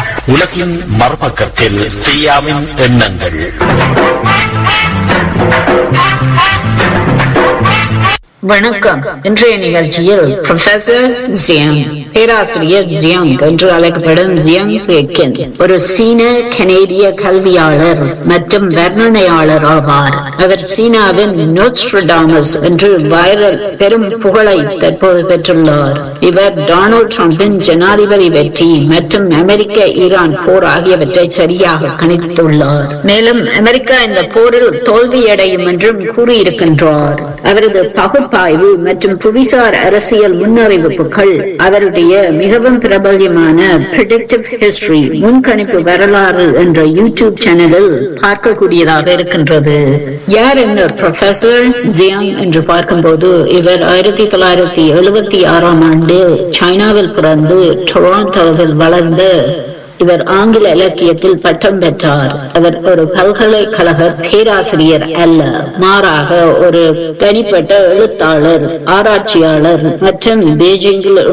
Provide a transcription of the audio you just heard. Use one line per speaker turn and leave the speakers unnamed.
உலகின் மறுபக்கத்தில் தீயாவின் எண்ணங்கள்
வணக்கம் இன்றைய நிகழ்ச்சியில் ப்ரொஃபசர் ஜியாங் பேராசிரியர் ஜியாங் என்று அழைக்கப்படும் ஜியாங் சேக்கின் ஒரு சீன கனேடிய கல்வியாளர் மற்றும் வர்ணனையாளர் ஆவார் அவர் சீனாவின் நோட்ஸ்ட்ரடாமஸ் என்று வைரல் பெரும் புகழை தற்போது பெற்றுள்ளார் இவர் டொனால்ட் ட்ரம்பின் ஜனாதிபதி வெற்றி மற்றும் அமெரிக்க ஈரான் போர் ஆகியவற்றை சரியாக கணித்துள்ளார் மேலும் அமெரிக்கா இந்த போரில் தோல்வியடையும் என்றும் கூறியிருக்கின்றார் அவரது பகுப்பாய்வு மற்றும் புவிசார் அரசியல் முன்னறிவிப்புகள் அவருடைய மிகவும் பிரபல்யமான ப்ரிடிக்டிவ் ஹிஸ்டரி முன்கணிப்பு வரலாறு என்ற யூடியூப் சேனலில் பார்க்கக்கூடியதாக இருக்கின்றது யார் இந்த ப்ரொஃபசர் ஜியாங் என்று பார்க்கும்போது இவர் ஆயிரத்தி தொள்ளாயிரத்தி எழுபத்தி ஆறாம் ஆண்டில் சைனாவில் பிறந்து டொராண்டோவில் வளர்ந்த இவர் ஆங்கில இலக்கியத்தில் பட்டம் பெற்றார் அவர் ஒரு பல்கலைக்கழக பேராசிரியர் அல்ல மாறாக ஒரு தனிப்பட்ட எழுத்தாளர் ஆராய்ச்சியாளர் மற்றும் பெய்ஜிங்கில்